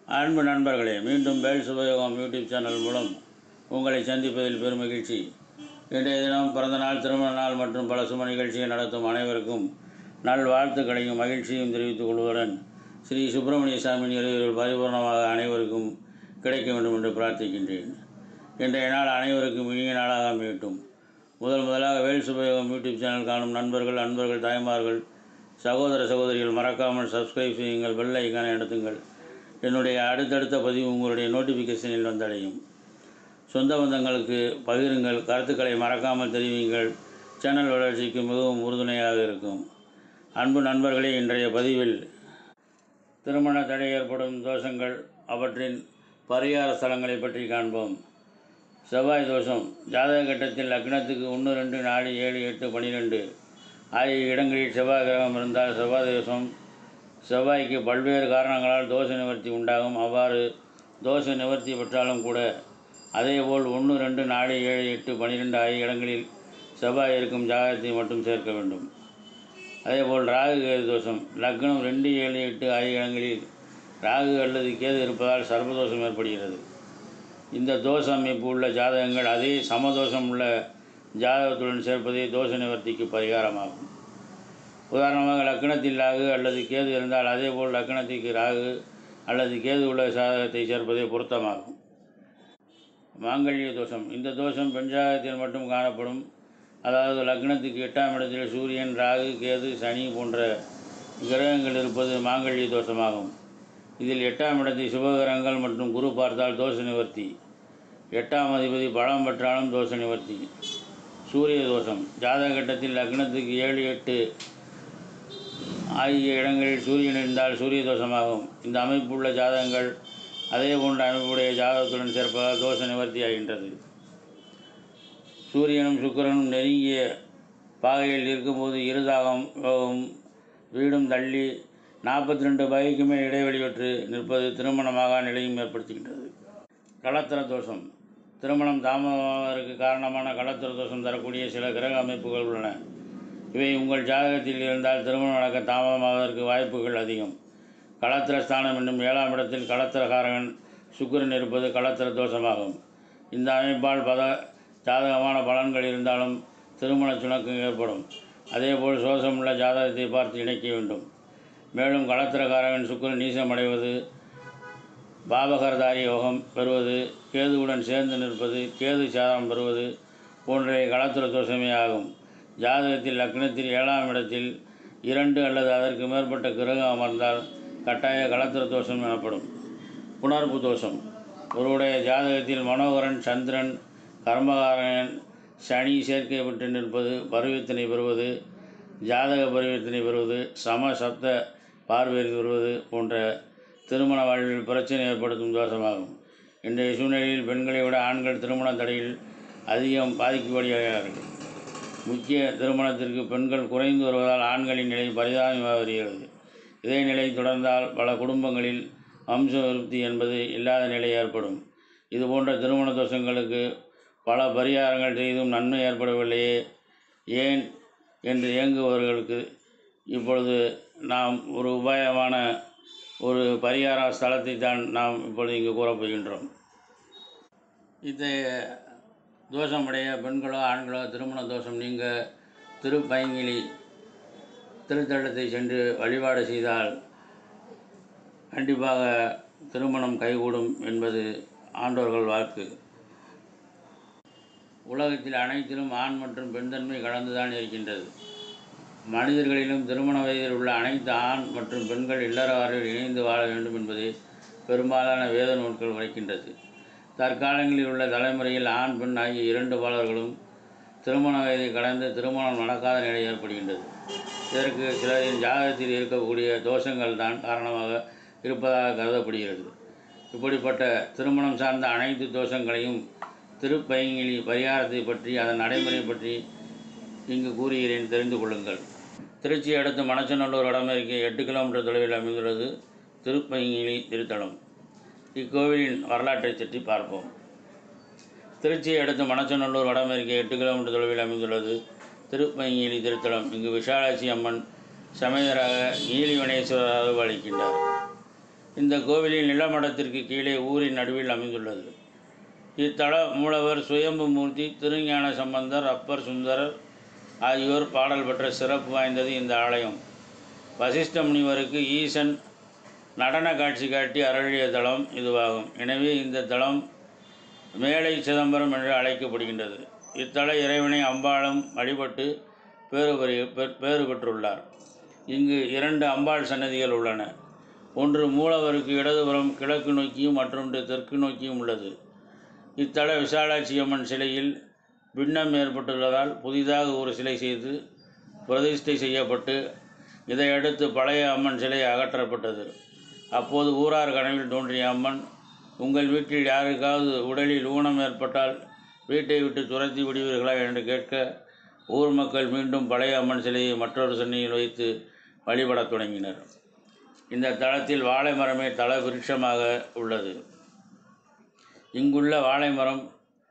அன்பு நண்பர்களே மீண்டும் வேல் சுபயோகம் யூடியூப் சேனல் மூலம் உங்களை சந்திப்பதில் பெரும் மகிழ்ச்சி இன்றைய தினம் பிறந்தநாள் திருமண நாள் மற்றும் பல சும நிகழ்ச்சியை நடத்தும் அனைவருக்கும் நல்வாழ்த்துக்களையும் மகிழ்ச்சியும் தெரிவித்துக் கொள்வதுடன் ஸ்ரீ சுப்பிரமணிய சாமி இறைவர்கள் பரிபூர்ணமாக அனைவருக்கும் கிடைக்க வேண்டும் என்று பிரார்த்திக்கின்றேன் இன்றைய நாள் அனைவருக்கும் இனிய நாளாக அமையட்டும் முதல் முதலாக வேல் சுபயோகம் யூடியூப் சேனல் காணும் நண்பர்கள் அன்பர்கள் தாய்மார்கள் சகோதர சகோதரிகள் மறக்காமல் சப்ஸ்கிரைப் செய்யுங்கள் பெல் ஐக்கானை நடத்துங்கள் என்னுடைய அடுத்தடுத்த பதிவு உங்களுடைய நோட்டிஃபிகேஷனில் வந்தடையும் சொந்த பந்தங்களுக்கு பகிருங்கள் கருத்துக்களை மறக்காமல் தெரிவிங்கள் சேனல் வளர்ச்சிக்கு மிகவும் உறுதுணையாக இருக்கும் அன்பு நண்பர்களே இன்றைய பதிவில் திருமண தடை ஏற்படும் தோஷங்கள் அவற்றின் பரிகார ஸ்தலங்களை பற்றி காண்போம் செவ்வாய் தோஷம் ஜாதக கட்டத்தில் லக்னத்துக்கு ஒன்று ரெண்டு நாலு ஏழு எட்டு பன்னிரெண்டு ஆகிய இடங்களில் செவ்வாய் கிரகம் இருந்தால் செவ்வாய் தோஷம் செவ்வாய்க்கு பல்வேறு காரணங்களால் தோஷ நிவர்த்தி உண்டாகும் அவ்வாறு தோஷ நிவர்த்தி பெற்றாலும் கூட அதேபோல் ஒன்று ரெண்டு நாலு ஏழு எட்டு பன்னிரெண்டு ஆகிய இடங்களில் செவ்வாய் இருக்கும் ஜாதகத்தை மட்டும் சேர்க்க வேண்டும் அதேபோல் ராகு கேது தோஷம் லக்னம் ரெண்டு ஏழு எட்டு ஆகிய இடங்களில் ராகு அல்லது கேது இருப்பதால் சர்வதோஷம் ஏற்படுகிறது இந்த தோஷ அமைப்பு உள்ள ஜாதகங்கள் அதே சமதோஷம் உள்ள ஜாதகத்துடன் சேர்ப்பதே தோஷ நிவர்த்திக்கு பரிகாரமாகும் உதாரணமாக லக்னத்தில் ராகு அல்லது கேது இருந்தால் அதேபோல் லக்னத்திற்கு ராகு அல்லது கேது உள்ள ஜாதகத்தை சேர்ப்பதே பொருத்தமாகும் மாங்கல்ய தோஷம் இந்த தோஷம் பெண் ஜாதகத்தில் மட்டும் காணப்படும் அதாவது லக்னத்துக்கு எட்டாம் இடத்தில் சூரியன் ராகு கேது சனி போன்ற கிரகங்கள் இருப்பது மாங்கல்ய தோஷமாகும் இதில் எட்டாம் இடத்தை சுபகிரகங்கள் மற்றும் குரு பார்த்தால் தோஷ நிவர்த்தி எட்டாம் அதிபதி பலம் பெற்றாலும் தோஷ நிவர்த்தி சூரிய தோஷம் ஜாதக கட்டத்தில் லக்னத்துக்கு ஏழு எட்டு ஆகிய இடங்களில் சூரியன் இருந்தால் சூரிய தோஷமாகும் இந்த அமைப்புள்ள ஜாதகங்கள் அதே போன்ற அமைப்புடைய ஜாதகத்துடன் சேர்ப்பதால் தோஷ நிவர்த்தி ஆகின்றது சூரியனும் சுக்கிரனும் நெருங்கிய பாகையில் இருக்கும்போது இருதாகம் யோகம் வீடும் தள்ளி நாற்பத்தி ரெண்டு பகைக்கு மேல் இடைவெளி பெற்று நிற்பது திருமணமாக நிலையும் ஏற்படுத்துகின்றது களத்திர தோஷம் திருமணம் தாமதமாவதற்கு காரணமான களத்திர தோஷம் தரக்கூடிய சில கிரக அமைப்புகள் உள்ளன இவை உங்கள் ஜாதகத்தில் இருந்தால் திருமணம் நடக்க தாமதமாவதற்கு வாய்ப்புகள் அதிகம் களத்திர ஸ்தானம் என்னும் ஏழாம் இடத்தில் களத்திரகாரகன் சுக்கிரன் இருப்பது களத்திர தோஷமாகும் இந்த அமைப்பால் பத ஜாதகமான பலன்கள் இருந்தாலும் திருமண சுணக்கம் ஏற்படும் அதேபோல் சோசமுள்ள ஜாதகத்தை பார்த்து இணைக்க வேண்டும் மேலும் களத்திரகாரகன் சுக்கிரன் நீசமடைவது பாபகர்தாரி யோகம் பெறுவது கேதுவுடன் சேர்ந்து நிற்பது கேது சாதம் பெறுவது போன்றவை களத்திர தோஷமே ஆகும் ஜாதகத்தில் லக்னத்தில் ஏழாம் இடத்தில் இரண்டு அல்லது அதற்கு மேற்பட்ட கிரகம் அமர்ந்தால் கட்டாய களத்திர தோஷம் எனப்படும் புணர்வு தோஷம் ஒருவருடைய ஜாதகத்தில் மனோகரன் சந்திரன் கர்மகாரன் சனி சேர்க்கை பெற்று நிற்பது பருவத்தினை பெறுவது ஜாதக பரிவர்த்தனை பெறுவது சம சப்த பார்வையில் பெறுவது போன்ற திருமண வாழ்வில் பிரச்சனை ஏற்படுத்தும் தோஷமாகும் இன்றைய சூழ்நிலையில் பெண்களை விட ஆண்கள் திருமண தடையில் அதிகம் பாதிக்கப்படுகிறார்கள் முக்கிய திருமணத்திற்கு பெண்கள் குறைந்து வருவதால் ஆண்களின் நிலை பரிதாபமாக வருகிறது இதே நிலை தொடர்ந்தால் பல குடும்பங்களில் வம்ச விருத்தி என்பது இல்லாத நிலை ஏற்படும் இதுபோன்ற திருமண தோஷங்களுக்கு பல பரிகாரங்கள் செய்தும் நன்மை ஏற்படவில்லையே ஏன் என்று இயங்குபவர்களுக்கு இப்பொழுது நாம் ஒரு உபாயமான ஒரு பரிகார ஸ்தலத்தை தான் நாம் இப்பொழுது இங்கு கூறப்போகின்றோம் இத்தகைய தோஷமுடைய பெண்களோ ஆண்களோ திருமண தோஷம் நீங்க திருப்பயங்கிலி திருத்தலத்தை சென்று வழிபாடு செய்தால் கண்டிப்பாக திருமணம் கைகூடும் என்பது ஆண்டோர்கள் வாக்கு உலகத்தில் அனைத்திலும் ஆண் மற்றும் பெண் தன்மை கலந்துதான் இருக்கின்றது மனிதர்களிலும் திருமண வயதில் உள்ள அனைத்து ஆண் மற்றும் பெண்கள் இல்லறவாரில் இணைந்து வாழ வேண்டும் என்பதை பெரும்பாலான வேத நூல்கள் உரைக்கின்றது தற்காலங்களில் உள்ள தலைமுறையில் ஆண் பெண் ஆகிய இரண்டு பாலர்களும் திருமண வயதை கடந்து திருமணம் நடக்காத நிலை ஏற்படுகின்றது இதற்கு சிலரின் ஜாதகத்தில் இருக்கக்கூடிய தோஷங்கள் தான் காரணமாக இருப்பதாக கருதப்படுகிறது இப்படிப்பட்ட திருமணம் சார்ந்த அனைத்து தோஷங்களையும் திருப்பயங்கிலி பரிகாரத்தை பற்றி அதன் நடைமுறை பற்றி இங்கு கூறுகிறேன் தெரிந்து கொள்ளுங்கள் திருச்சி அடுத்து மணச்சநல்லூர் வடமேற்கு எட்டு கிலோமீட்டர் தொலைவில் அமைந்துள்ளது திருப்பயங்கிலி திருத்தலம் இக்கோவிலின் வரலாற்றை பற்றி பார்ப்போம் திருச்சியை அடுத்து மணச்சநல்லூர் வடமேற்கு எட்டு கிலோமீட்டர் தொலைவில் அமைந்துள்ளது திருப்பயங்கிலி திருத்தலம் இங்கு விஷாலாட்சி அம்மன் சமேதராக நீலிவனேஸ்வரராக அளிக்கின்றார் இந்த கோவிலின் நிலமடத்திற்கு கீழே ஊரின் நடுவில் அமைந்துள்ளது இத்தல மூலவர் சுயம்பு மூர்த்தி திருஞான சம்பந்தர் அப்பர் சுந்தரர் ஆகியோர் பாடல் பெற்ற சிறப்பு வாய்ந்தது இந்த ஆலயம் வசிஷ்ட முனிவருக்கு ஈசன் நடன காட்சி காட்டி அருளிய தலம் இதுவாகும் எனவே இந்த தலம் மேலை சிதம்பரம் என்று அழைக்கப்படுகின்றது இத்தல இறைவனை அம்பாளும் வழிபட்டு பேறு பெறு- பெ- பேறு பெற்றுள்ளார் இங்கு இரண்டு அம்பாள் சன்னதிகள் உள்ளன ஒன்று மூலவருக்கு இடதுபுறம் கிழக்கு நோக்கியும் மற்றொன்று தெற்கு நோக்கியும் உள்ளது இத்தல விசாலாட்சி அம்மன் சிலையில் பின்னம் ஏற்பட்டுள்ளதால் புதிதாக ஒரு சிலை செய்து பிரதிஷ்டை செய்யப்பட்டு இதையடுத்து பழைய அம்மன் சிலை அகற்றப்பட்டது அப்போது ஊரார் கனவில் தோன்றிய அம்மன் உங்கள் வீட்டில் யாருக்காவது உடலில் ஊனம் ஏற்பட்டால் வீட்டை விட்டு துரத்தி விடுவீர்களா என்று கேட்க ஊர் மக்கள் மீண்டும் பழைய அம்மன் சிலையை மற்றொரு சன்னியில் வைத்து வழிபடத் தொடங்கினர் இந்த தளத்தில் வாழை மரமே தல விருட்சமாக உள்ளது இங்குள்ள வாழை மரம்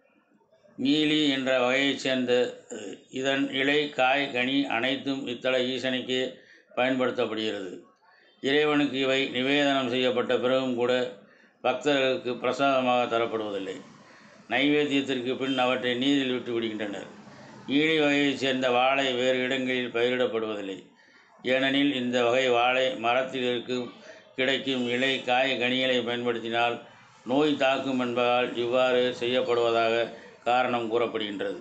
நீலி என்ற வகையைச் சேர்ந்த அஹ், இதன் இலை காய் கனி அனைத்தும் இத்தல ஈசனுக்கே பயன்படுத்தப்படுகிறது இறைவனுக்கு இவை நிவேதனம் செய்யப்பட்ட பிறகும் கூட பக்தர்களுக்கு பிரசாதமாக தரப்படுவதில்லை நைவேத்தியத்திற்கு பின் அவற்றை நீரில் விட்டு விடுகின்றனர் ஈழி வகையைச் சேர்ந்த வாழை வேறு இடங்களில் பயிரிடப்படுவதில்லை ஏனெனில் இந்த வகை வாழை மரத்தில் இருக்கும் கிடைக்கும் இலை காய் கனிகளை பயன்படுத்தினால் நோய் தாக்கும் என்பதால் இவ்வாறு செய்யப்படுவதாக காரணம் கூறப்படுகின்றது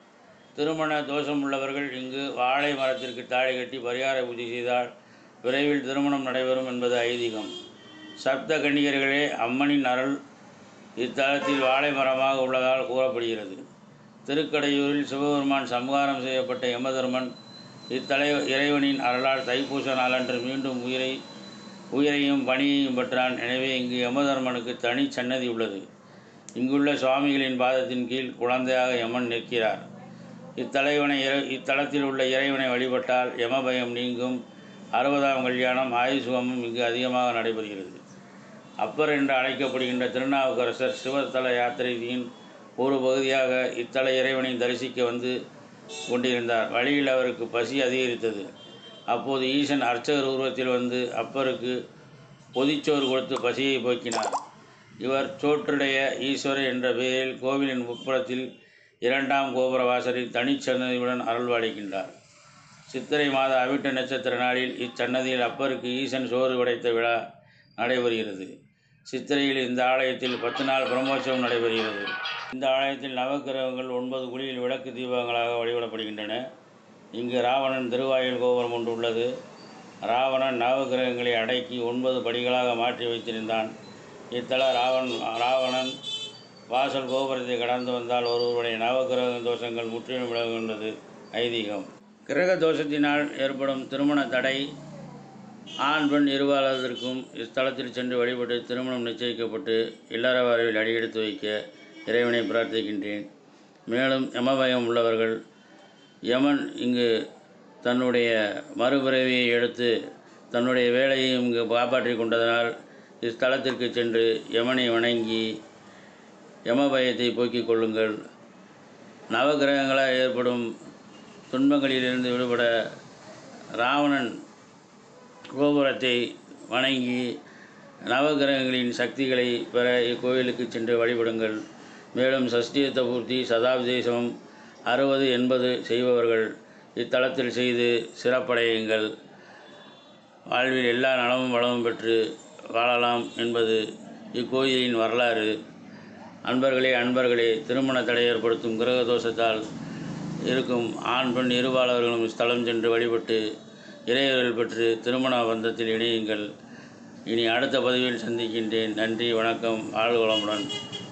திருமண தோஷம் உள்ளவர்கள் இங்கு வாழை மரத்திற்கு தாழை கட்டி பரிகார பூஜை செய்தால் விரைவில் திருமணம் நடைபெறும் என்பது ஐதீகம் சப்த கன்னியர்களே அம்மனின் அருள் இத்தலத்தில் வாழை மரமாக உள்ளதால் கூறப்படுகிறது திருக்கடையூரில் சிவபெருமான் சம்ஹாரம் செய்யப்பட்ட யமதர்மன் இத்தலை இறைவனின் அருளால் தைப்பூச நாளன்று மீண்டும் உயிரை உயிரையும் பணியையும் பெற்றான் எனவே இங்கு யமதர்மனுக்கு தனி சன்னதி உள்ளது இங்குள்ள சுவாமிகளின் பாதத்தின் கீழ் குழந்தையாக யமன் நிற்கிறார் இத்தலைவனை இறை இத்தலத்தில் உள்ள இறைவனை வழிபட்டால் யமபயம் நீங்கும் அறுபதாம் கல்யாணம் ஆயுசுகமும் இங்கு அதிகமாக நடைபெறுகிறது அப்பர் என்று அழைக்கப்படுகின்ற திருநாவுக்கரசர் சிவத்தல யாத்திரையின் ஒரு பகுதியாக இத்தல இறைவனை தரிசிக்க வந்து கொண்டிருந்தார் வழியில் அவருக்கு பசி அதிகரித்தது அப்போது ஈசன் அர்ச்சகர் உருவத்தில் வந்து அப்பருக்கு பொதிச்சோறு கொடுத்து பசியை போக்கினார் இவர் சோற்றுடைய ஈஸ்வரர் என்ற பெயரில் கோவிலின் உட்புறத்தில் இரண்டாம் கோபுர வாசலில் தனிச்சன்னதியுடன் அருள்வாளிக்கின்றார் சித்திரை மாத அவிட்ட நட்சத்திர நாளில் இச்சன்னதியில் அப்பருக்கு ஈசன் சோறு உடைத்த விழா நடைபெறுகிறது சித்திரையில் இந்த ஆலயத்தில் பத்து நாள் பிரம்மோற்சவம் நடைபெறுகிறது இந்த ஆலயத்தில் நவக்கிரகங்கள் ஒன்பது குழியில் விளக்கு தீபங்களாக வழிபடப்படுகின்றன இங்கு ராவணன் திருவாயில் கோபுரம் ஒன்று உள்ளது ராவணன் நவக்கிரகங்களை அடக்கி ஒன்பது படிகளாக மாற்றி வைத்திருந்தான் இத்தல ராவன் ராவணன் வாசல் கோபுரத்தை கடந்து வந்தால் ஒருவருடைய நவக்கிரக தோஷங்கள் முற்றிலும் விலகுகின்றது ஐதீகம் கிரக தோஷத்தினால் ஏற்படும் திருமண தடை ஆண் பெண் இருபாலருக்கும் இஸ்தலத்தில் சென்று வழிபட்டு திருமணம் நிச்சயிக்கப்பட்டு இல்லற வாழ்வில் அடியெடுத்து வைக்க இறைவனை பிரார்த்திக்கின்றேன் மேலும் யமபயம் உள்ளவர்கள் யமன் இங்கு தன்னுடைய மறுபிறவியை எடுத்து தன்னுடைய வேலையை இங்கு காப்பாற்றி கொண்டதனால் இஸ்தலத்திற்கு சென்று யமனை வணங்கி யமபயத்தை போக்கிக் கொள்ளுங்கள் நவகிரகங்களால் ஏற்படும் துன்பங்களிலிருந்து விடுபட ராவணன் கோபுரத்தை வணங்கி நவகிரகங்களின் சக்திகளை பெற இக்கோயிலுக்கு சென்று வழிபடுங்கள் மேலும் சஷ்டியத்த பூர்த்தி சதாபிதேசம் அறுபது எண்பது செய்பவர்கள் இத்தலத்தில் செய்து சிறப்படையுங்கள் வாழ்வில் எல்லா நலமும் வளமும் பெற்று வாழலாம் என்பது இக்கோயிலின் வரலாறு அன்பர்களே அன்பர்களே திருமண தடை ஏற்படுத்தும் கிரக தோஷத்தால் இருக்கும் ஆண் பெண் இருபாலர்களும் ஸ்தலம் சென்று வழிபட்டு இறையர்கள் பெற்று திருமண பந்தத்தில் இணையுங்கள் இனி அடுத்த பதிவில் சந்திக்கின்றேன் நன்றி வணக்கம் வாழ்வளமுடன்